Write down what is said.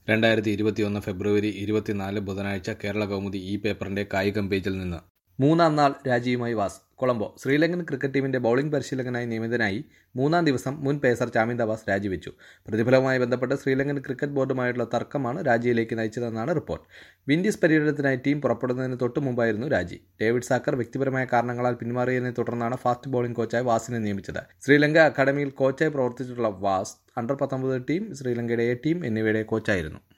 രണ്ടായിരത്തി ഇരുപത്തിയൊന്ന് ഫെബ്രുവരി ഇരുപത്തിനാല് ബുധനാഴ്ച കേരള കൗമുദി ഈ പേപ്പറിന്റെ കായികം പേജിൽ നിന്ന് മൂന്നാം നാൾ രാജിയുമായി വാസ് കൊളംബോ ശ്രീലങ്കൻ ക്രിക്കറ്റ് ടീമിന്റെ ബൌളിംഗ് പരിശീലകനായി നിയമിതനായി മൂന്നാം ദിവസം മുൻ പേസർ ചാമിന്ദ വാസ് രാജിവെച്ചു പ്രതിഫലവുമായി ബന്ധപ്പെട്ട് ശ്രീലങ്കൻ ക്രിക്കറ്റ് ബോർഡുമായുള്ള തർക്കമാണ് രാജിയിലേക്ക് നയിച്ചതെന്നാണ് റിപ്പോർട്ട് വിൻഡീസ് പര്യടനത്തിനായി ടീം പുറപ്പെടുന്നതിന് തൊട്ടു മുമ്പായിരുന്നു രാജി ഡേവിഡ് സാക്കർ വ്യക്തിപരമായ കാരണങ്ങളാൽ പിന്മാറിയതിനെ തുടർന്നാണ് ഫാസ്റ്റ് ബൌളിംഗ് കോച്ചായി വാസിനെ നിയമിച്ചത് ശ്രീലങ്ക അക്കാദമിയിൽ കോച്ചായി പ്രവർത്തിച്ചിട്ടുള്ള വാസ് അണ്ടർ പത്തൊമ്പത് ടീം ശ്രീലങ്കയുടെ എ ടീം എന്നിവയുടെ കോച്ചായിരുന്നു